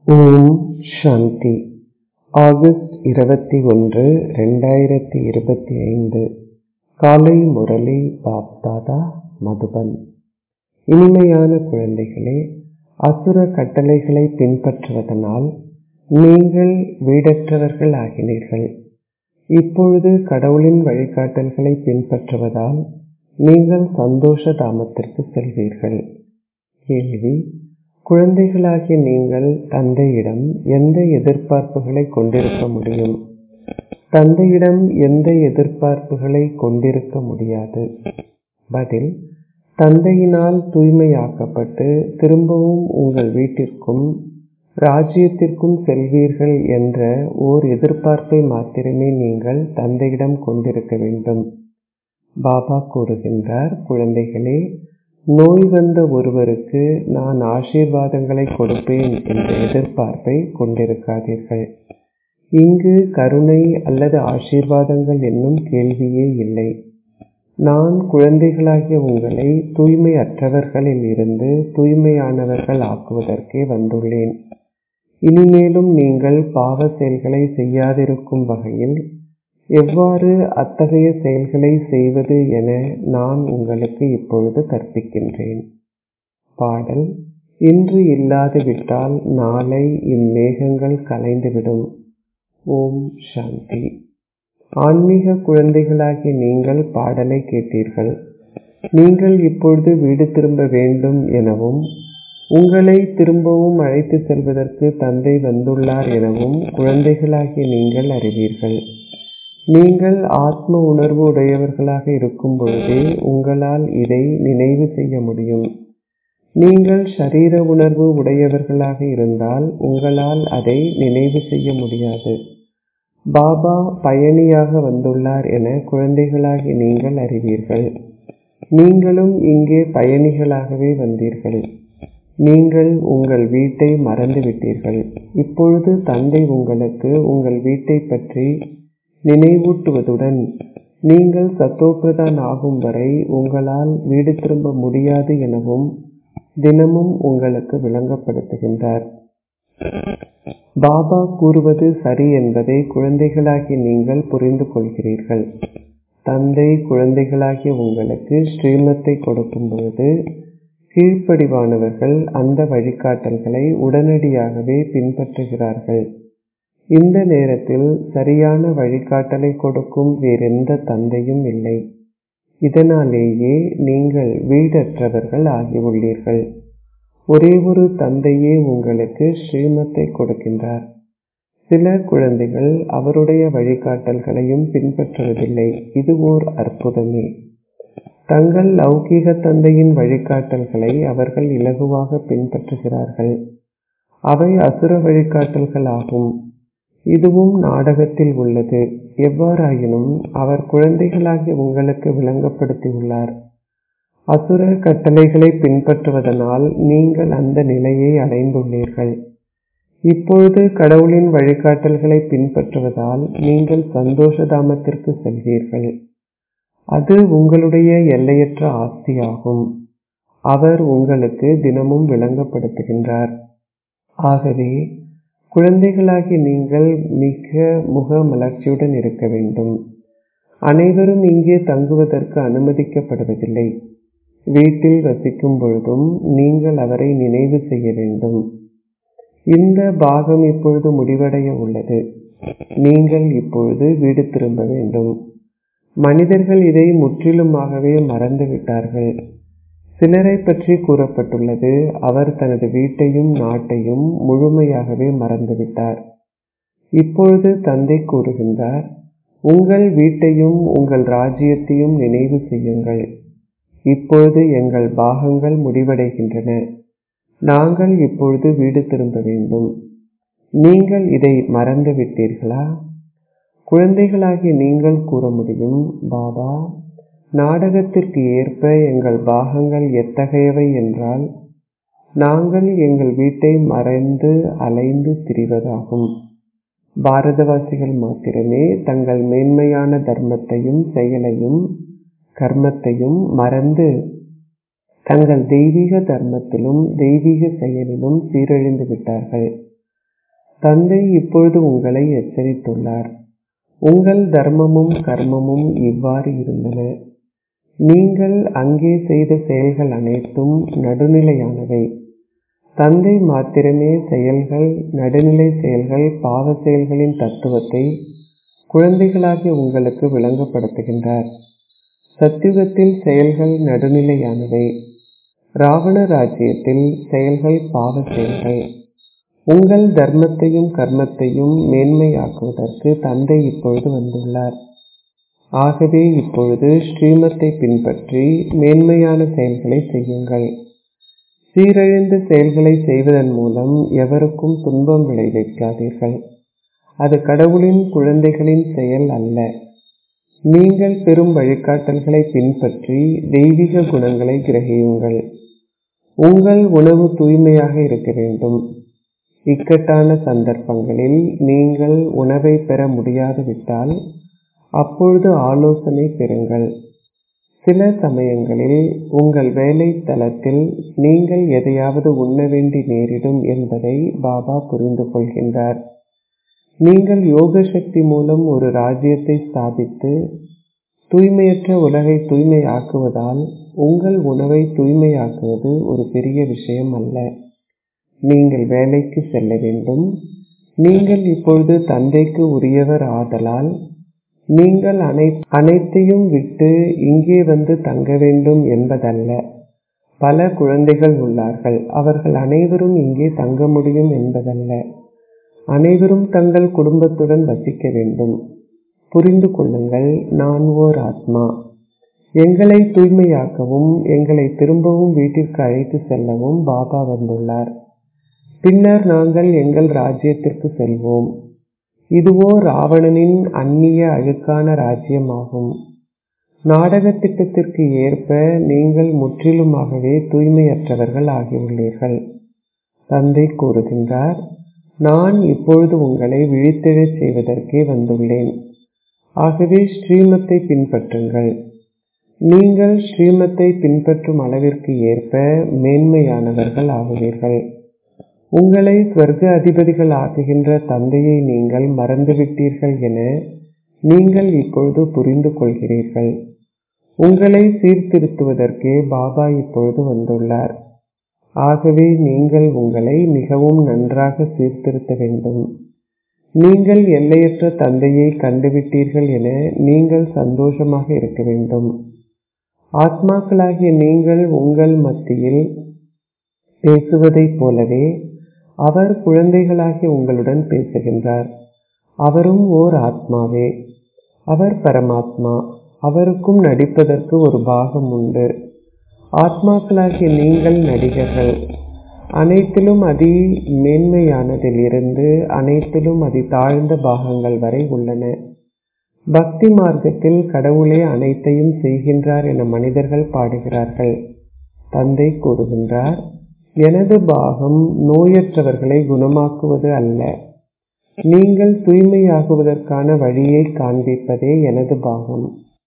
ஓம் சாந்தி August இருபத்தி ஒன்று ரெண்டாயிரத்தி இருபத்தி ஐந்து காலை முரளி பாப்தாதா மதுபன் இனிமையான குழந்தைகளே அசுர கட்டளைகளை பின்பற்றுவதனால் நீங்கள் வீடற்றவர்கள் ஆகினீர்கள் இப்பொழுது கடவுளின் வழிகாட்டல்களை பின்பற்றுவதால் நீங்கள் சந்தோஷ தாமத்திற்கு செல்வீர்கள் கேள்வி குழந்தைகளாகிய நீங்கள் தந்தையிடம் எந்த எதிர்பார்ப்புகளை கொண்டிருக்க முடியும் தந்தையிடம் எந்த எதிர்பார்ப்புகளை கொண்டிருக்க முடியாது பதில் தந்தையினால் தூய்மையாக்கப்பட்டு திரும்பவும் உங்கள் வீட்டிற்கும் ராஜ்யத்திற்கும் செல்வீர்கள் என்ற ஓர் எதிர்பார்ப்பை மாத்திரமே நீங்கள் தந்தையிடம் கொண்டிருக்க வேண்டும் பாபா கூறுகின்றார் குழந்தைகளே நோய் வந்த ஒருவருக்கு நான் ஆசீர்வாதங்களை கொடுப்பேன் என்ற எதிர்பார்ப்பை கொண்டிருக்காதீர்கள் இங்கு கருணை அல்லது ஆசீர்வாதங்கள் என்னும் கேள்வியே இல்லை நான் குழந்தைகளாகிய உங்களை தூய்மை அற்றவர்களில் இருந்து தூய்மையானவர்கள் ஆக்குவதற்கே வந்துள்ளேன் இனிமேலும் நீங்கள் பாவ செயல்களை செய்யாதிருக்கும் வகையில் எவ்வாறு அத்தகைய செயல்களை செய்வது என நான் உங்களுக்கு இப்பொழுது கற்பிக்கின்றேன் பாடல் இன்று இல்லாது விட்டால் நாளை இம்மேகங்கள் கலைந்துவிடும் ஓம் சாந்தி ஆன்மீக குழந்தைகளாகிய நீங்கள் பாடலை கேட்டீர்கள் நீங்கள் இப்பொழுது வீடு திரும்ப வேண்டும் எனவும் உங்களை திரும்பவும் அழைத்து செல்வதற்கு தந்தை வந்துள்ளார் எனவும் குழந்தைகளாகிய நீங்கள் அறிவீர்கள் நீங்கள் ஆத்ம உணர்வு உடையவர்களாக இருக்கும் பொழுதே உங்களால் இதை நினைவு செய்ய முடியும் நீங்கள் ஷரீர உணர்வு உடையவர்களாக இருந்தால் உங்களால் அதை நினைவு செய்ய முடியாது பாபா பயணியாக வந்துள்ளார் என குழந்தைகளாகி நீங்கள் அறிவீர்கள் நீங்களும் இங்கே பயணிகளாகவே வந்தீர்கள் நீங்கள் உங்கள் வீட்டை மறந்துவிட்டீர்கள் இப்பொழுது தந்தை உங்களுக்கு உங்கள் வீட்டை பற்றி நினைவூட்டுவதுடன் நீங்கள் சத்தோப்பிரதான் ஆகும் வரை உங்களால் வீடு திரும்ப முடியாது எனவும் தினமும் உங்களுக்கு விளங்கப்படுத்துகின்றார் பாபா கூறுவது சரி என்பதை குழந்தைகளாகிய நீங்கள் புரிந்து கொள்கிறீர்கள் தந்தை குழந்தைகளாகிய உங்களுக்கு ஸ்ரீமத்தை கொடுக்கும் பொழுது கீழ்ப்படிவானவர்கள் அந்த வழிகாட்டல்களை உடனடியாகவே பின்பற்றுகிறார்கள் இந்த நேரத்தில் சரியான வழிகாட்டலை கொடுக்கும் வேறெந்த தந்தையும் இல்லை இதனாலேயே நீங்கள் வீடற்றவர்கள் ஆகியுள்ளீர்கள் ஒரே ஒரு தந்தையே உங்களுக்கு ஸ்ரீமத்தை கொடுக்கின்றார் சில குழந்தைகள் அவருடைய வழிகாட்டல்களையும் பின்பற்றுவதில்லை இது ஓர் அற்புதமே தங்கள் லௌகீக தந்தையின் வழிகாட்டல்களை அவர்கள் இலகுவாக பின்பற்றுகிறார்கள் அவை அசுர வழிகாட்டல்கள் ஆகும் இதுவும் நாடகத்தில் உள்ளது எவ்வாறாயினும் அவர் குழந்தைகளாகிய உங்களுக்கு விளங்கப்படுத்தியுள்ளார் அசுர கட்டளைகளை பின்பற்றுவதனால் நீங்கள் அந்த நிலையை அடைந்துள்ளீர்கள் இப்பொழுது கடவுளின் வழிகாட்டல்களை பின்பற்றுவதால் நீங்கள் சந்தோஷ தாமத்திற்கு செல்வீர்கள் அது உங்களுடைய எல்லையற்ற ஆஸ்தியாகும் அவர் உங்களுக்கு தினமும் விளங்கப்படுத்துகின்றார் ஆகவே குழந்தைகளாகி நீங்கள் மிக முக மலர்ச்சியுடன் இருக்க வேண்டும் அனைவரும் இங்கே தங்குவதற்கு அனுமதிக்கப்படுவதில்லை வீட்டில் வசிக்கும் பொழுதும் நீங்கள் அவரை நினைவு செய்ய வேண்டும் இந்த பாகம் இப்பொழுது முடிவடைய உள்ளது நீங்கள் இப்பொழுது வீடு திரும்ப வேண்டும் மனிதர்கள் இதை முற்றிலுமாகவே மறந்துவிட்டார்கள் சிலரை பற்றி கூறப்பட்டுள்ளது அவர் தனது வீட்டையும் நாட்டையும் முழுமையாகவே மறந்துவிட்டார் இப்பொழுது தந்தை கூறுகின்றார் உங்கள் வீட்டையும் உங்கள் ராஜ்யத்தையும் நினைவு செய்யுங்கள் இப்பொழுது எங்கள் பாகங்கள் முடிவடைகின்றன நாங்கள் இப்பொழுது வீடு திரும்ப வேண்டும் நீங்கள் இதை மறந்து விட்டீர்களா குழந்தைகளாகிய நீங்கள் கூற முடியும் பாபா நாடகத்திற்கு ஏற்ப எங்கள் பாகங்கள் எத்தகையவை என்றால் நாங்கள் எங்கள் வீட்டை மறைந்து அலைந்து திரிவதாகும் பாரதவாசிகள் மாத்திரமே தங்கள் மேன்மையான தர்மத்தையும் செயலையும் கர்மத்தையும் மறந்து தங்கள் தெய்வீக தர்மத்திலும் தெய்வீக செயலிலும் சீரழிந்து விட்டார்கள் தந்தை இப்பொழுது உங்களை எச்சரித்துள்ளார் உங்கள் தர்மமும் கர்மமும் இவ்வாறு இருந்தன நீங்கள் அங்கே செய்த செயல்கள் அனைத்தும் நடுநிலையானவை தந்தை மாத்திரமே செயல்கள் நடுநிலை செயல்கள் பாவ செயல்களின் தத்துவத்தை குழந்தைகளாகிய உங்களுக்கு விளங்கப்படுத்துகின்றார் சத்தியுகத்தில் செயல்கள் நடுநிலையானவை ராவண ராஜ்யத்தில் செயல்கள் பாவ செயல்கள் உங்கள் தர்மத்தையும் கர்மத்தையும் மேன்மையாக்குவதற்கு தந்தை இப்பொழுது வந்துள்ளார் ஆகவே இப்பொழுது ஸ்ரீமத்தை பின்பற்றி மேன்மையான செயல்களை செய்யுங்கள் சீரழிந்த செயல்களை செய்வதன் மூலம் எவருக்கும் துன்பம் விளைவிக்காதீர்கள் அது கடவுளின் குழந்தைகளின் செயல் அல்ல நீங்கள் பெறும் வழிகாட்டல்களை பின்பற்றி தெய்வீக குணங்களை கிரகியுங்கள் உங்கள் உணவு தூய்மையாக இருக்க வேண்டும் இக்கட்டான சந்தர்ப்பங்களில் நீங்கள் உணவை பெற முடியாது விட்டால் அப்பொழுது ஆலோசனை பெறுங்கள் சில சமயங்களில் உங்கள் வேலை தளத்தில் நீங்கள் எதையாவது உண்ண வேண்டி நேரிடும் என்பதை பாபா புரிந்து கொள்கின்றார் நீங்கள் யோக சக்தி மூலம் ஒரு ராஜ்யத்தை ஸ்தாபித்து தூய்மையற்ற உலகை தூய்மையாக்குவதால் உங்கள் உணவை தூய்மையாக்குவது ஒரு பெரிய விஷயம் அல்ல நீங்கள் வேலைக்கு செல்ல வேண்டும் நீங்கள் இப்பொழுது தந்தைக்கு உரியவர் ஆதலால் நீங்கள் அனைத்தையும் விட்டு இங்கே வந்து தங்க வேண்டும் என்பதல்ல பல குழந்தைகள் உள்ளார்கள் அவர்கள் அனைவரும் இங்கே தங்க முடியும் என்பதல்ல அனைவரும் தங்கள் குடும்பத்துடன் வசிக்க வேண்டும் புரிந்து கொள்ளுங்கள் நான் ஓர் ஆத்மா எங்களை தூய்மையாக்கவும் எங்களை திரும்பவும் வீட்டிற்கு அழைத்து செல்லவும் பாபா வந்துள்ளார் பின்னர் நாங்கள் எங்கள் ராஜ்யத்திற்கு செல்வோம் இதுவோ ராவணனின் அந்நிய அழுக்கான ராஜ்யமாகும் நாடக திட்டத்திற்கு ஏற்ப நீங்கள் முற்றிலுமாகவே தூய்மையற்றவர்கள் ஆகியுள்ளீர்கள் தந்தை கூறுகின்றார் நான் இப்பொழுது உங்களை விழித்தெழச் செய்வதற்கே வந்துள்ளேன் ஆகவே ஸ்ரீமத்தை பின்பற்றுங்கள் நீங்கள் ஸ்ரீமத்தை பின்பற்றும் அளவிற்கு ஏற்ப மேன்மையானவர்கள் ஆகுவீர்கள் உங்களை ஸ்வர்க்க அதிபதிகள் ஆக்குகின்ற தந்தையை நீங்கள் மறந்துவிட்டீர்கள் என நீங்கள் இப்பொழுது புரிந்து கொள்கிறீர்கள் உங்களை சீர்திருத்துவதற்கே பாபா இப்பொழுது வந்துள்ளார் ஆகவே நீங்கள் உங்களை மிகவும் நன்றாக சீர்திருத்த வேண்டும் நீங்கள் எல்லையற்ற தந்தையை கண்டுவிட்டீர்கள் என நீங்கள் சந்தோஷமாக இருக்க வேண்டும் ஆத்மாக்களாகிய நீங்கள் உங்கள் மத்தியில் பேசுவதைப் போலவே அவர் குழந்தைகளாகிய உங்களுடன் பேசுகின்றார் அவரும் ஓர் ஆத்மாவே அவர் பரமாத்மா அவருக்கும் நடிப்பதற்கு ஒரு பாகம் உண்டு ஆத்மாக்களாகிய நீங்கள் நடிகர்கள் அனைத்திலும் அதி மேன்மையானதில் இருந்து அனைத்திலும் அதி தாழ்ந்த பாகங்கள் வரை உள்ளன பக்தி மார்க்கத்தில் கடவுளே அனைத்தையும் செய்கின்றார் என மனிதர்கள் பாடுகிறார்கள் தந்தை கூறுகின்றார் எனது பாகம் நோயற்றவர்களை குணமாக்குவது அல்ல நீங்கள் தூய்மையாகுவதற்கான வழியை காண்பிப்பதே எனது பாகம்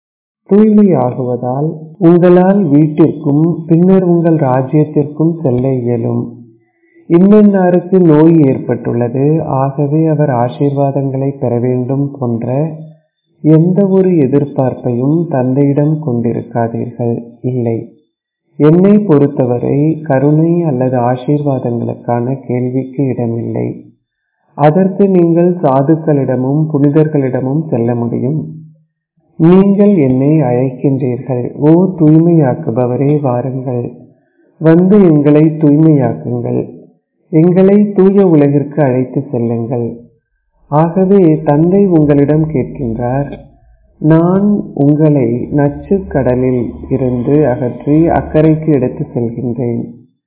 தூய்மையாகுவதால் உங்களால் வீட்டிற்கும் பின்னர் உங்கள் ராஜ்யத்திற்கும் செல்ல இயலும் இன்னென்னாருக்கு நோய் ஏற்பட்டுள்ளது ஆகவே அவர் ஆசீர்வாதங்களை பெற வேண்டும் போன்ற எந்த ஒரு எதிர்பார்ப்பையும் தந்தையிடம் கொண்டிருக்காதீர்கள் இல்லை என்னை பொறுத்தவரை கருணை அல்லது ஆசீர்வாதங்களுக்கான கேள்விக்கு இடமில்லை அதற்கு நீங்கள் சாதுக்களிடமும் புனிதர்களிடமும் செல்ல முடியும் நீங்கள் என்னை அழைக்கின்றீர்கள் ஓ தூய்மையாக்குபவரே வாருங்கள் வந்து எங்களை தூய்மையாக்குங்கள் எங்களை தூய உலகிற்கு அழைத்து செல்லுங்கள் ஆகவே தந்தை உங்களிடம் கேட்கின்றார் நான் உங்களை நச்சு கடலில் இருந்து அகற்றி அக்கறைக்கு எடுத்து செல்கின்றேன்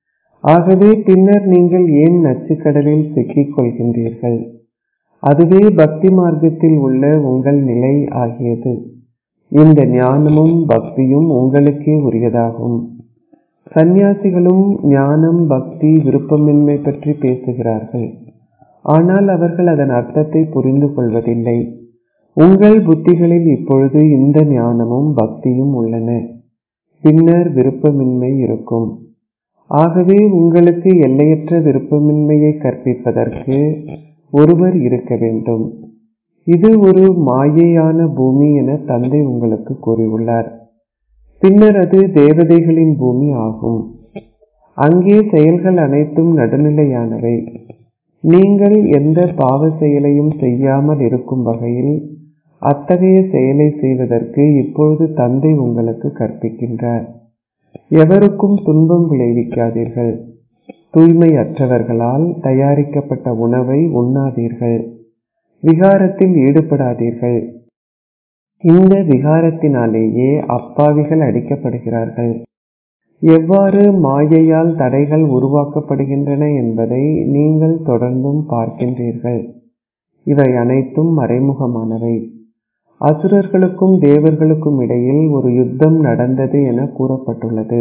ஆகவே பின்னர் நீங்கள் ஏன் நச்சுக்கடலில் சிக்கிக் கொள்கின்றீர்கள் அதுவே பக்தி மார்க்கத்தில் உள்ள உங்கள் நிலை ஆகியது இந்த ஞானமும் பக்தியும் உங்களுக்கே உரியதாகும் சந்நியாசிகளும் ஞானம் பக்தி விருப்பமின்மை பற்றி பேசுகிறார்கள் ஆனால் அவர்கள் அதன் அர்த்தத்தை புரிந்து கொள்வதில்லை உங்கள் புத்திகளில் இப்பொழுது இந்த ஞானமும் பக்தியும் உள்ளன பின்னர் விருப்பமின்மை இருக்கும் ஆகவே உங்களுக்கு எல்லையற்ற விருப்பமின்மையை கற்பிப்பதற்கு ஒருவர் இருக்க வேண்டும் இது ஒரு மாயையான பூமி என தந்தை உங்களுக்கு கூறியுள்ளார் பின்னர் அது தேவதைகளின் பூமி ஆகும் அங்கே செயல்கள் அனைத்தும் நடுநிலையானவை நீங்கள் எந்த பாவ செயலையும் செய்யாமல் இருக்கும் வகையில் அத்தகைய செயலை செய்வதற்கு இப்பொழுது தந்தை உங்களுக்கு கற்பிக்கின்றார் எவருக்கும் துன்பம் விளைவிக்காதீர்கள் தூய்மையற்றவர்களால் தயாரிக்கப்பட்ட உணவை உண்ணாதீர்கள் விகாரத்தில் ஈடுபடாதீர்கள் இந்த விகாரத்தினாலேயே அப்பாவிகள் அடிக்கப்படுகிறார்கள் எவ்வாறு மாயையால் தடைகள் உருவாக்கப்படுகின்றன என்பதை நீங்கள் தொடர்ந்தும் பார்க்கின்றீர்கள் இவை அனைத்தும் மறைமுகமானவை அசுரர்களுக்கும் தேவர்களுக்கும் இடையில் ஒரு யுத்தம் நடந்தது என கூறப்பட்டுள்ளது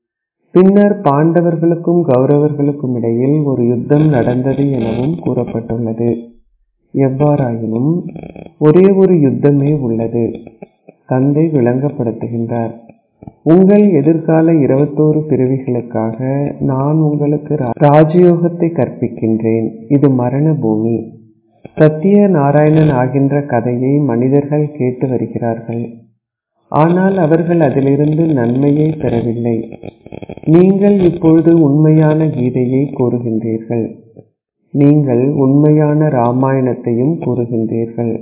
பின்னர் பாண்டவர்களுக்கும் கௌரவர்களுக்கும் இடையில் ஒரு யுத்தம் நடந்தது எனவும் கூறப்பட்டுள்ளது எவ்வாறாயினும் ஒரே ஒரு யுத்தமே உள்ளது தந்தை விளங்கப்படுத்துகின்றார் உங்கள் எதிர்கால இருபத்தோரு பிறவிகளுக்காக நான் உங்களுக்கு ராஜயோகத்தை கற்பிக்கின்றேன் இது மரண பூமி சத்திய நாராயணன் ஆகின்ற கதையை மனிதர்கள் கேட்டு வருகிறார்கள் ஆனால் அவர்கள் அதிலிருந்து நன்மையை பெறவில்லை நீங்கள் இப்பொழுது உண்மையான கீதையை கூறுகின்றீர்கள் நீங்கள் உண்மையான ராமாயணத்தையும் கூறுகின்றீர்கள்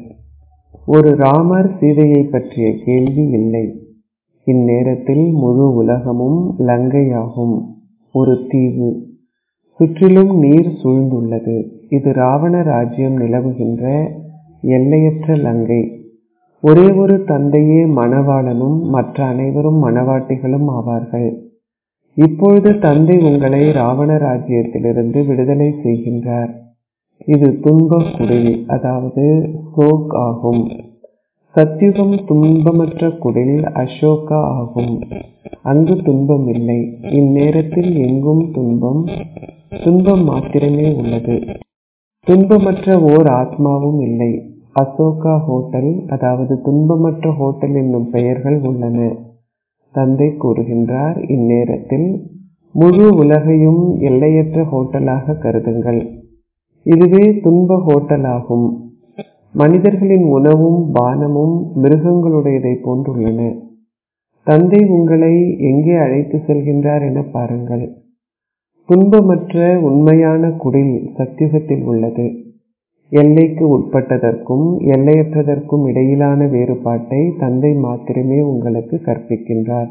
ஒரு ராமர் சீதையை பற்றிய கேள்வி இல்லை இந்நேரத்தில் முழு உலகமும் லங்கையாகும் ஒரு தீவு சுற்றிலும் நீர் சூழ்ந்துள்ளது இது ராவண ராஜ்யம் நிலவுகின்ற எல்லையற்ற லங்கை ஒரே ஒரு தந்தையே மணவாளனும் மற்ற அனைவரும் மணவாட்டிகளும் ஆவார்கள் இப்பொழுது தந்தை உங்களை ராவண ராஜ்யத்திலிருந்து விடுதலை செய்கின்றார் இது துன்ப குடில் அதாவது சோக் ஆகும் சத்யுகம் துன்பமற்ற குடில் அசோகா ஆகும் அங்கு துன்பம் இல்லை இந்நேரத்தில் எங்கும் துன்பம் துன்பம் மாத்திரமே உள்ளது துன்பமற்ற ஓர் ஆத்மாவும் இல்லை அசோகா ஹோட்டல் அதாவது துன்பமற்ற ஹோட்டல் என்னும் பெயர்கள் உள்ளன தந்தை கூறுகின்றார் இந்நேரத்தில் முழு உலகையும் எல்லையற்ற ஹோட்டலாக கருதுங்கள் இதுவே துன்ப ஹோட்டலாகும் மனிதர்களின் உணவும் பானமும் மிருகங்களுடையதை போன்றுள்ளன தந்தை உங்களை எங்கே அழைத்து செல்கின்றார் என பாருங்கள் துன்பமற்ற உண்மையான குடில் சத்தியுகத்தில் உள்ளது எல்லைக்கு உட்பட்டதற்கும் எல்லையற்றதற்கும் இடையிலான வேறுபாட்டை தந்தை மாத்திரமே உங்களுக்கு கற்பிக்கின்றார்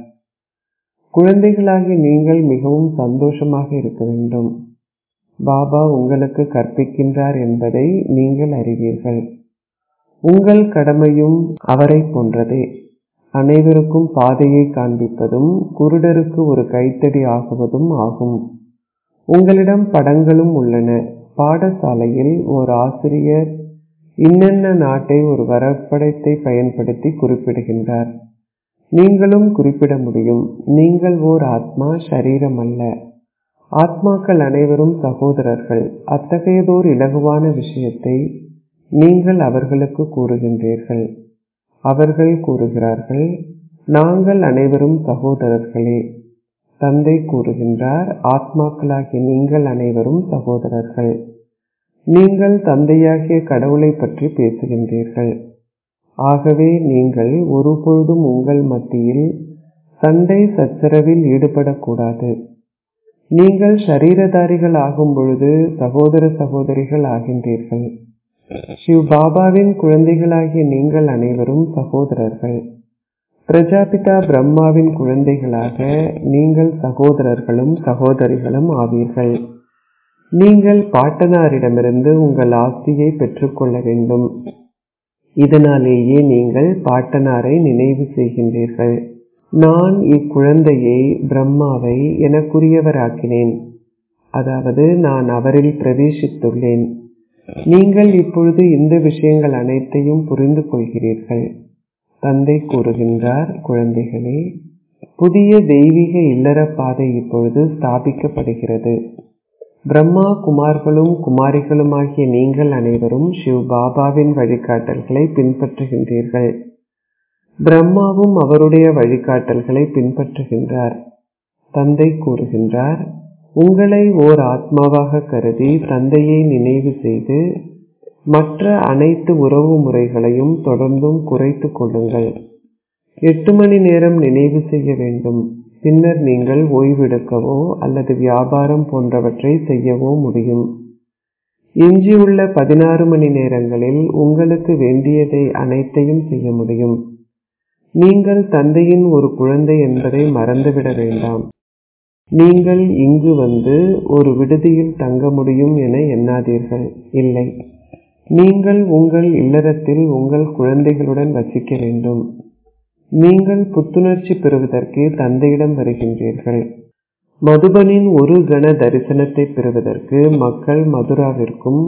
குழந்தைகளாகி நீங்கள் மிகவும் சந்தோஷமாக இருக்க வேண்டும் பாபா உங்களுக்கு கற்பிக்கின்றார் என்பதை நீங்கள் அறிவீர்கள் உங்கள் கடமையும் அவரை போன்றதே அனைவருக்கும் பாதையை காண்பிப்பதும் குருடருக்கு ஒரு கைத்தடி ஆகுவதும் ஆகும் உங்களிடம் படங்களும் உள்ளன பாடசாலையில் ஒரு ஆசிரியர் இன்னென்ன நாட்டை ஒரு வரப்படத்தை பயன்படுத்தி குறிப்பிடுகின்றார் நீங்களும் குறிப்பிட முடியும் நீங்கள் ஓர் ஆத்மா சரீரம் அல்ல ஆத்மாக்கள் அனைவரும் சகோதரர்கள் அத்தகையதோர் இலகுவான விஷயத்தை நீங்கள் அவர்களுக்கு கூறுகின்றீர்கள் அவர்கள் கூறுகிறார்கள் நாங்கள் அனைவரும் சகோதரர்களே தந்தை கூறுகின்றார் ஆத்மாக்களாகிய நீங்கள் அனைவரும் சகோதரர்கள் நீங்கள் தந்தையாகிய கடவுளை பற்றி பேசுகின்றீர்கள் ஆகவே நீங்கள் ஒருபொழுதும் உங்கள் மத்தியில் சண்டை சச்சரவில் ஈடுபடக்கூடாது நீங்கள் ஷரீரதாரிகள் ஆகும் பொழுது சகோதர சகோதரிகள் ஆகின்றீர்கள் சிவ் பாபாவின் குழந்தைகளாகிய நீங்கள் அனைவரும் சகோதரர்கள் பிரஜாபிதா பிரம்மாவின் குழந்தைகளாக நீங்கள் சகோதரர்களும் சகோதரிகளும் ஆவீர்கள் நீங்கள் பாட்டனாரிடமிருந்து உங்கள் ஆஸ்தியை பெற்றுக்கொள்ள வேண்டும் இதனாலேயே நீங்கள் பாட்டனாரை நினைவு செய்கின்றீர்கள் நான் இக்குழந்தையை பிரம்மாவை எனக்குரியவராக்கினேன் அதாவது நான் அவரில் பிரவேசித்துள்ளேன் நீங்கள் இப்பொழுது இந்த விஷயங்கள் அனைத்தையும் புரிந்து கொள்கிறீர்கள் தந்தை கூறுகின்றார் குழந்தைகளே புதிய தெய்வீக இல்லற பாதை இப்பொழுது ஸ்தாபிக்கப்படுகிறது பிரம்மா குமார்களும் குமாரிகளுமாகிய நீங்கள் அனைவரும் சிவ் பாபாவின் வழிகாட்டல்களை பின்பற்றுகின்றீர்கள் பிரம்மாவும் அவருடைய வழிகாட்டல்களை பின்பற்றுகின்றார் தந்தை கூறுகின்றார் உங்களை ஓர் ஆத்மாவாக கருதி தந்தையை நினைவு செய்து மற்ற அனைத்து உறவு முறைகளையும் தொடர்ந்தும் குறைத்துக் கொள்ளுங்கள் எட்டு மணி நேரம் நினைவு செய்ய வேண்டும் பின்னர் நீங்கள் ஓய்வெடுக்கவோ அல்லது வியாபாரம் போன்றவற்றை செய்யவோ முடியும் எஞ்சியுள்ள பதினாறு மணி நேரங்களில் உங்களுக்கு வேண்டியதை அனைத்தையும் செய்ய முடியும் நீங்கள் தந்தையின் ஒரு குழந்தை என்பதை மறந்துவிட வேண்டாம் நீங்கள் இங்கு வந்து ஒரு விடுதியில் தங்க முடியும் என எண்ணாதீர்கள் இல்லை நீங்கள் உங்கள் இல்லறத்தில் உங்கள் குழந்தைகளுடன் வசிக்க வேண்டும் நீங்கள் புத்துணர்ச்சி பெறுவதற்கு தந்தையிடம் வருகின்றீர்கள் மதுபனின் ஒரு கண தரிசனத்தை பெறுவதற்கு மக்கள் மதுராவிற்கும்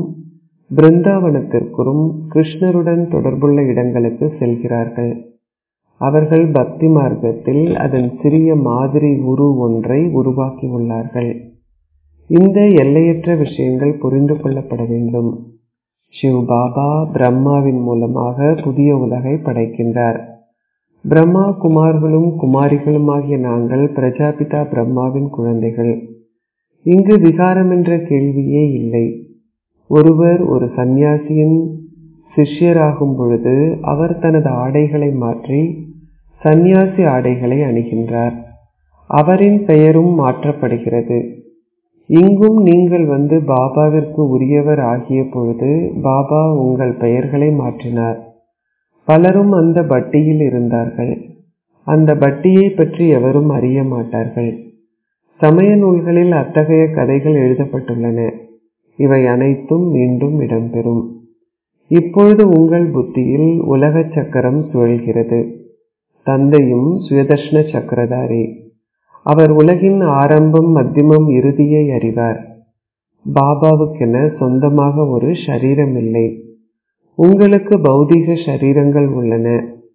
பிருந்தாவனத்திற்கும் கிருஷ்ணருடன் தொடர்புள்ள இடங்களுக்கு செல்கிறார்கள் அவர்கள் பக்தி மார்க்கத்தில் அதன் சிறிய மாதிரி உரு ஒன்றை உருவாக்கியுள்ளார்கள் இந்த எல்லையற்ற விஷயங்கள் புரிந்து கொள்ளப்பட வேண்டும் சிவ் பாபா பிரம்மாவின் மூலமாக புதிய உலகை படைக்கின்றார் பிரம்மா குமார்களும் குமாரிகளுமாகிய நாங்கள் பிரஜாபிதா பிரம்மாவின் குழந்தைகள் இங்கு விகாரம் என்ற கேள்வியே இல்லை ஒருவர் ஒரு சந்நியாசியின் சிஷ்யராகும் பொழுது அவர் தனது ஆடைகளை மாற்றி சந்நியாசி ஆடைகளை அணிகின்றார் அவரின் பெயரும் மாற்றப்படுகிறது இங்கும் நீங்கள் வந்து பாபாவிற்கு உரியவர் ஆகிய பொழுது பாபா உங்கள் பெயர்களை மாற்றினார் பலரும் அந்த பட்டியில் இருந்தார்கள் அந்த பட்டியை பற்றி எவரும் அறிய மாட்டார்கள் சமய நூல்களில் அத்தகைய கதைகள் எழுதப்பட்டுள்ளன இவை அனைத்தும் மீண்டும் இடம்பெறும் இப்பொழுது உங்கள் புத்தியில் உலக சக்கரம் சுழல்கிறது தந்தையும் சுயதர்ஷன சக்கரதாரி அவர் உலகின் ஆரம்பம் மத்தியமம் இறுதியை அறிவார் பாபாவுக்கென சொந்தமாக ஒரு ஷரீரம் இல்லை உங்களுக்கு பௌதீக ஷரீரங்கள் உள்ளன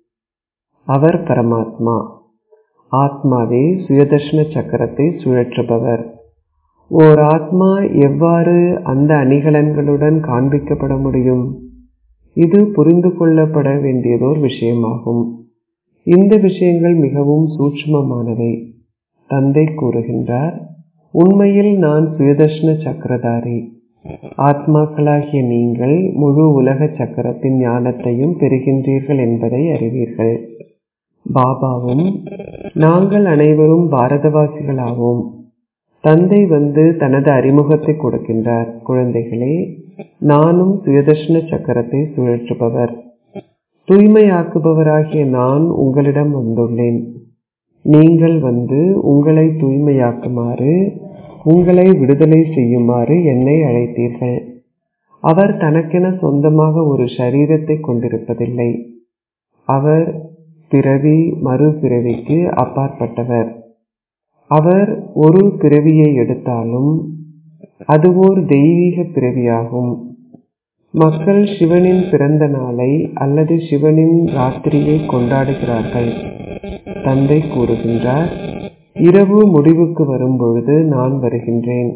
அவர் பரமாத்மா ஆத்மாவே சுயதர்ஷன சக்கரத்தை சுழற்றுபவர் ஓர் ஆத்மா எவ்வாறு அந்த அணிகலன்களுடன் காண்பிக்கப்பட முடியும் இது புரிந்து கொள்ளப்பட வேண்டியதோர் விஷயமாகும் இந்த விஷயங்கள் மிகவும் சூட்சுமமானவை தந்தை கூறுகின்றார் உண்மையில் நான் சுயதர்ஷன சக்கரதாரி ஆத்மாக்களாகிய நீங்கள் முழு உலக சக்கரத்தின் ஞானத்தையும் பெறுகின்றீர்கள் என்பதை அறிவீர்கள் பாபாவும் நாங்கள் அனைவரும் பாரதவாசிகளாவோம் தந்தை வந்து தனது அறிமுகத்தை கொடுக்கின்றார் குழந்தைகளே நானும் சுயதர்ஷன சக்கரத்தை சுழற்றுபவர் தூய்மையாக்குபவராகிய நான் உங்களிடம் வந்துள்ளேன் நீங்கள் வந்து உங்களை தூய்மையாக்குமாறு உங்களை விடுதலை செய்யுமாறு என்னை அழைத்தீர்கள் அவர் தனக்கென சொந்தமாக ஒரு சரீரத்தை கொண்டிருப்பதில்லை அவர் பிறவி மறுபிறவிக்கு அப்பாற்பட்டவர் அவர் ஒரு பிறவியை எடுத்தாலும் அது ஓர் தெய்வீக பிறவியாகும் மக்கள் சிவனின் பிறந்த நாளை அல்லது சிவனின் ராத்திரியை கொண்டாடுகிறார்கள் தந்தை கூறுகின்றார் இரவு முடிவுக்கு வரும்பொழுது நான் வருகின்றேன்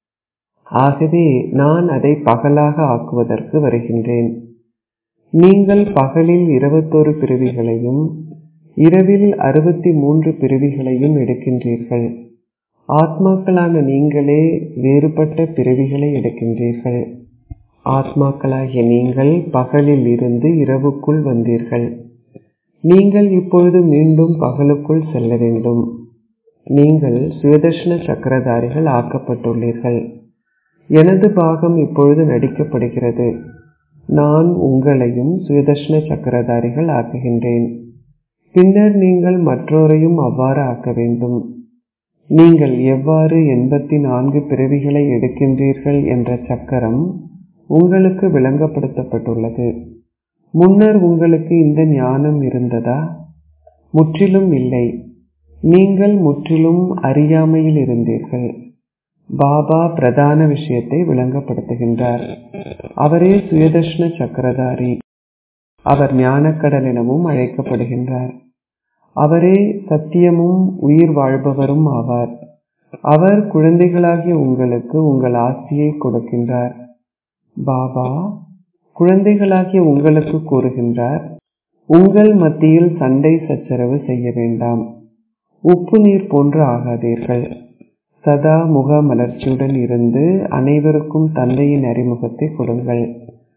ஆகவே நான் அதை பகலாக ஆக்குவதற்கு வருகின்றேன் நீங்கள் பகலில் இருபத்தோரு பிறவிகளையும் இரவில் அறுபத்தி மூன்று பிறவிகளையும் எடுக்கின்றீர்கள் ஆத்மாக்களான நீங்களே வேறுபட்ட பிறவிகளை எடுக்கின்றீர்கள் ஆத்மாக்களாகிய நீங்கள் பகலில் இருந்து இரவுக்குள் வந்தீர்கள் நீங்கள் இப்பொழுது மீண்டும் பகலுக்குள் செல்ல வேண்டும் நீங்கள் சுயதர்ஷன சக்கரதாரிகள் ஆக்கப்பட்டுள்ளீர்கள் எனது பாகம் இப்பொழுது நடிக்கப்படுகிறது நான் உங்களையும் சுயதர்ஷன சக்கரதாரிகள் ஆக்குகின்றேன் பின்னர் நீங்கள் மற்றோரையும் அவ்வாறு ஆக்க வேண்டும் நீங்கள் எவ்வாறு எண்பத்தி நான்கு பிறவிகளை எடுக்கின்றீர்கள் என்ற சக்கரம் உங்களுக்கு விளங்கப்படுத்தப்பட்டுள்ளது முன்னர் உங்களுக்கு இந்த ஞானம் இருந்ததா முற்றிலும் இல்லை நீங்கள் முற்றிலும் அறியாமையில் இருந்தீர்கள் பாபா பிரதான விஷயத்தை விளங்கப்படுத்துகின்றார் அவரே சுயதர்ஷன சக்கரதாரி அவர் ஞானக்கடல் எனவும் அழைக்கப்படுகின்றார் அவரே சத்தியமும் உயிர் வாழ்பவரும் ஆவார் அவர் குழந்தைகளாகிய உங்களுக்கு உங்கள் ஆஸ்தியை கொடுக்கின்றார் பாபா குழந்தைகளாகிய உங்களுக்கு கூறுகின்றார் உங்கள் மத்தியில் சண்டை சச்சரவு செய்ய வேண்டாம் உப்பு நீர் போன்று ஆகாதீர்கள் சதா முக மலர்ச்சியுடன் இருந்து அனைவருக்கும் தந்தையின் அறிமுகத்தை கொடுங்கள்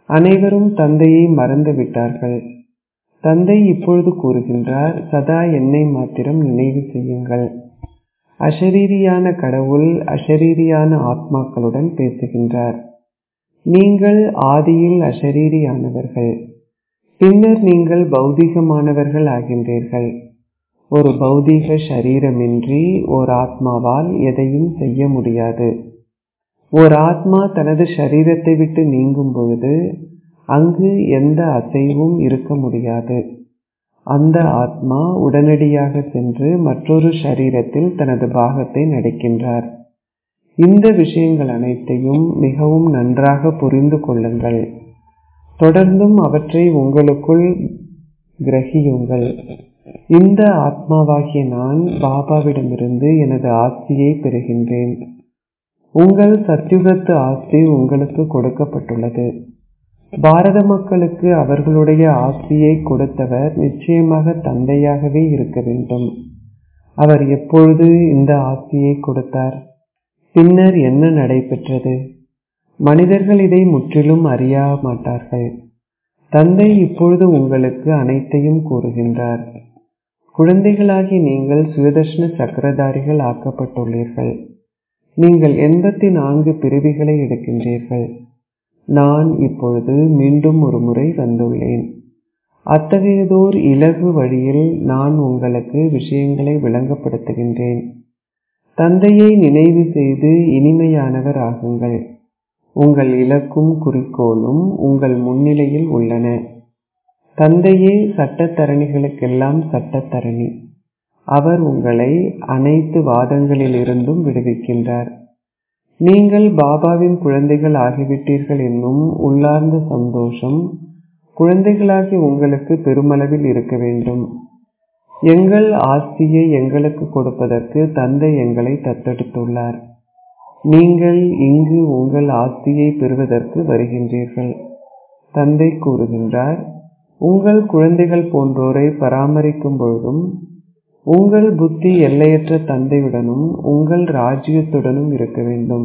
அனைவரும் தந்தையை மறந்து விட்டார்கள் தந்தை இப்பொழுது கூறுகின்றார் சதா என்னை மாத்திரம் நினைவு செய்யுங்கள் அஷரீரியான கடவுள் அஷரீரியான ஆத்மாக்களுடன் பேசுகின்றார் நீங்கள் ஆதியில் அஷரீரியானவர்கள் பின்னர் நீங்கள் பௌதிகமானவர்கள் ஆகின்றீர்கள் ஒரு பௌதீக சரீரமின்றி ஓர் ஆத்மாவால் எதையும் செய்ய முடியாது ஓர் ஆத்மா தனது சரீரத்தை விட்டு நீங்கும் பொழுது அங்கு எந்த அசைவும் இருக்க முடியாது அந்த ஆத்மா உடனடியாக சென்று மற்றொரு சரீரத்தில் தனது பாகத்தை நடிக்கின்றார் இந்த விஷயங்கள் அனைத்தையும் மிகவும் நன்றாக புரிந்து கொள்ளுங்கள் தொடர்ந்தும் அவற்றை உங்களுக்குள் கிரகியுங்கள் இந்த ஆத்மாவாகிய நான் பாபாவிடமிருந்து எனது ஆஸ்தியை பெறுகின்றேன் உங்கள் சத்யுகத்து ஆஸ்தி உங்களுக்கு கொடுக்கப்பட்டுள்ளது பாரத மக்களுக்கு அவர்களுடைய ஆஸ்தியை கொடுத்தவர் நிச்சயமாக தந்தையாகவே இருக்க வேண்டும் அவர் எப்பொழுது இந்த ஆஸ்தியை கொடுத்தார் பின்னர் என்ன நடைபெற்றது மனிதர்கள் இதை முற்றிலும் அறிய மாட்டார்கள் தந்தை இப்பொழுது உங்களுக்கு அனைத்தையும் கூறுகின்றார் குழந்தைகளாகி நீங்கள் சுயதர்ஷன சக்கரதாரிகள் ஆக்கப்பட்டுள்ளீர்கள் நீங்கள் எண்பத்தி நான்கு பிரிவுகளை எடுக்கின்றீர்கள் நான் இப்பொழுது மீண்டும் ஒரு முறை வந்துள்ளேன் அத்தகையதோர் இலகு வழியில் நான் உங்களுக்கு விஷயங்களை விளங்கப்படுத்துகின்றேன் தந்தையை நினைவு செய்து இனிமையானவர் ஆகுங்கள் உங்கள் இலக்கும் குறிக்கோளும் உங்கள் முன்னிலையில் உள்ளன தந்தையே சட்டத்தரணிகளுக்கெல்லாம் சட்டத்தரணி அவர் உங்களை அனைத்து வாதங்களிலிருந்தும் விடுவிக்கின்றார் நீங்கள் பாபாவின் குழந்தைகள் ஆகிவிட்டீர்கள் என்னும் உள்ளார்ந்த சந்தோஷம் குழந்தைகளாகி உங்களுக்கு பெருமளவில் இருக்க வேண்டும் எங்கள் ஆஸ்தியை எங்களுக்கு கொடுப்பதற்கு தந்தை எங்களை தத்தெடுத்துள்ளார் நீங்கள் இங்கு உங்கள் ஆஸ்தியை பெறுவதற்கு வருகின்றீர்கள் தந்தை கூறுகின்றார் உங்கள் குழந்தைகள் போன்றோரை பராமரிக்கும் பொழுதும் உங்கள் புத்தி எல்லையற்ற தந்தையுடனும் உங்கள் ராஜ்யத்துடனும் இருக்க வேண்டும்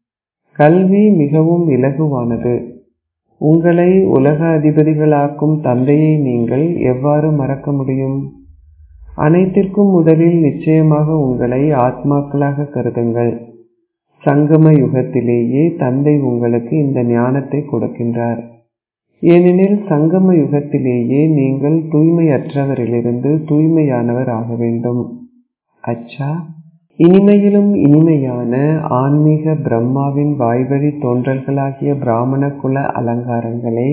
கல்வி மிகவும் இலகுவானது உங்களை உலக அதிபதிகளாக்கும் தந்தையை நீங்கள் எவ்வாறு மறக்க முடியும் அனைத்திற்கும் முதலில் நிச்சயமாக உங்களை ஆத்மாக்களாக கருதுங்கள் சங்கம யுகத்திலேயே தந்தை உங்களுக்கு இந்த ஞானத்தை கொடுக்கின்றார் ஏனெனில் சங்கம யுகத்திலேயே நீங்கள் தூய்மையற்றவரிலிருந்து தூய்மையானவர் ஆக வேண்டும் அச்சா இனிமையிலும் இனிமையான ஆன்மீக பிரம்மாவின் வாய்வழி தோன்றல்களாகிய பிராமண குல அலங்காரங்களே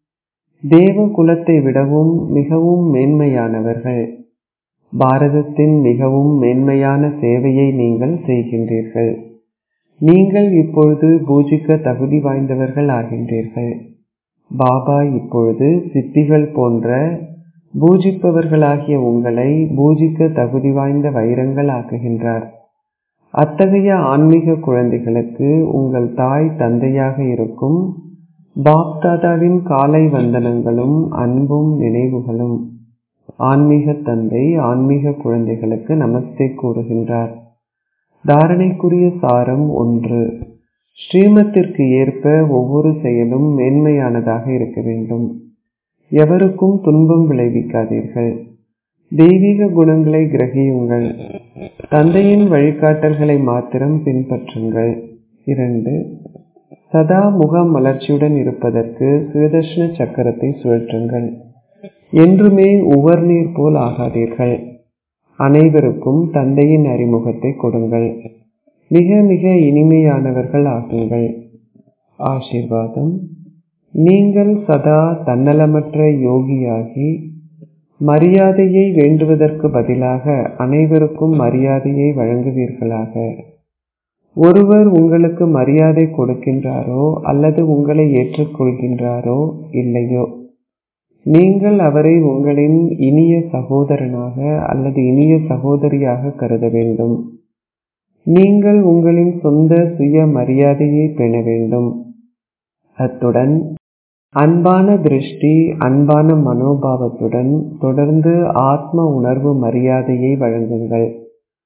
தேவ குலத்தை விடவும் மிகவும் மேன்மையானவர்கள் பாரதத்தின் மிகவும் மேன்மையான சேவையை நீங்கள் செய்கின்றீர்கள் நீங்கள் இப்பொழுது பூஜிக்க தகுதி வாய்ந்தவர்கள் ஆகின்றீர்கள் பாபா இப்பொழுது சித்திகள் போன்ற பூஜிப்பவர்களாகிய உங்களை பூஜிக்க தகுதி வாய்ந்த வைரங்கள் ஆக்குகின்றார் அத்தகைய ஆன்மீக குழந்தைகளுக்கு உங்கள் தாய் தந்தையாக இருக்கும் பாப்தாதாவின் காலை வந்தனங்களும் அன்பும் நினைவுகளும் ஆன்மீக தந்தை ஆன்மீக குழந்தைகளுக்கு நமஸ்தே கூறுகின்றார் தாரணைக்குரிய சாரம் ஒன்று ஸ்ரீமத்திற்கு ஏற்ப ஒவ்வொரு செயலும் மேன்மையானதாக இருக்க வேண்டும் எவருக்கும் துன்பம் விளைவிக்காதீர்கள் தெய்வீக குணங்களை கிரகியுங்கள் தந்தையின் வழிகாட்டல்களை மாத்திரம் பின்பற்றுங்கள் இரண்டு சதா முக மலர்ச்சியுடன் இருப்பதற்கு சுயதர்ஷன சக்கரத்தை சுழற்றுங்கள் என்றுமே உவர்நீர் போல் ஆகாதீர்கள் அனைவருக்கும் தந்தையின் அறிமுகத்தை கொடுங்கள் மிக மிக இனிமையானவர்கள் ஆகுங்கள் ஆசீர்வாதம் நீங்கள் சதா தன்னலமற்ற யோகியாகி மரியாதையை வேண்டுவதற்கு பதிலாக அனைவருக்கும் மரியாதையை வழங்குவீர்களாக ஒருவர் உங்களுக்கு மரியாதை கொடுக்கின்றாரோ அல்லது உங்களை ஏற்றுக்கொள்கின்றாரோ இல்லையோ நீங்கள் அவரை உங்களின் இனிய சகோதரனாக அல்லது இனிய சகோதரியாக கருத வேண்டும் நீங்கள் உங்களின் சொந்த சுய மரியாதையை பெற வேண்டும் அத்துடன் அன்பான திருஷ்டி அன்பான மனோபாவத்துடன் தொடர்ந்து ஆத்ம உணர்வு மரியாதையை வழங்குங்கள்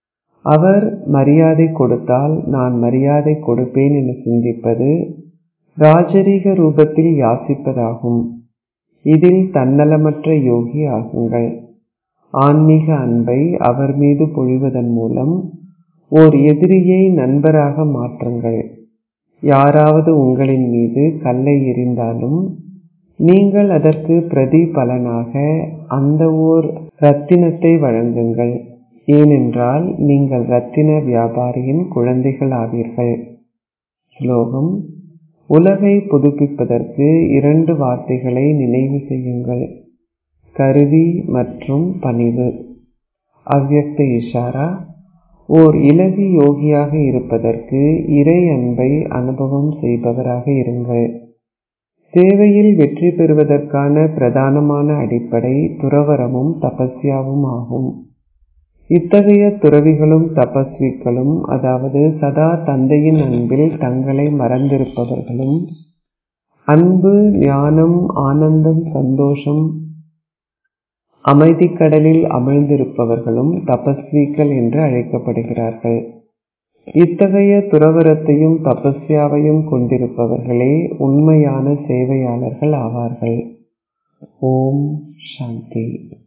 அவர் மரியாதை கொடுத்தால் நான் மரியாதை கொடுப்பேன் என சிந்திப்பது ராஜரீக ரூபத்தில் யாசிப்பதாகும் இதில் தன்னலமற்ற யோகி ஆகுங்கள் ஆன்மீக அன்பை அவர் மீது பொழிவதன் மூலம் ஓர் எதிரியை நண்பராக மாற்றுங்கள் யாராவது உங்களின் மீது கல்லை எறிந்தாலும் நீங்கள் அதற்கு பிரதிபலனாக அந்த ஓர் ரத்தினத்தை வழங்குங்கள் ஏனென்றால் நீங்கள் ரத்தின வியாபாரியின் குழந்தைகள் ஆவீர்கள் ஸ்லோகம் உலகை புதுப்பிப்பதற்கு இரண்டு வார்த்தைகளை நினைவு செய்யுங்கள் கருவி மற்றும் பணிவு அவ்யக்த இஷாரா ஓர் இலகு யோகியாக இருப்பதற்கு இறை அன்பை அனுபவம் செய்பவராக இருங்கள் சேவையில் வெற்றி பெறுவதற்கான பிரதானமான அடிப்படை துறவரமும் தபஸ்யாவும் ஆகும் இத்தகைய துறவிகளும் தபஸ்விகளும் அதாவது சதா தந்தையின் அன்பில் தங்களை மறந்திருப்பவர்களும் அன்பு ஞானம் ஆனந்தம் சந்தோஷம் அமைதிக்கடலில் அமிழ்ந்திருப்பவர்களும் தபஸ்விகள் என்று அழைக்கப்படுகிறார்கள் இத்தகைய துறவரத்தையும் தபஸ்யாவையும் கொண்டிருப்பவர்களே உண்மையான சேவையாளர்கள் ஆவார்கள் ஓம் சாந்தி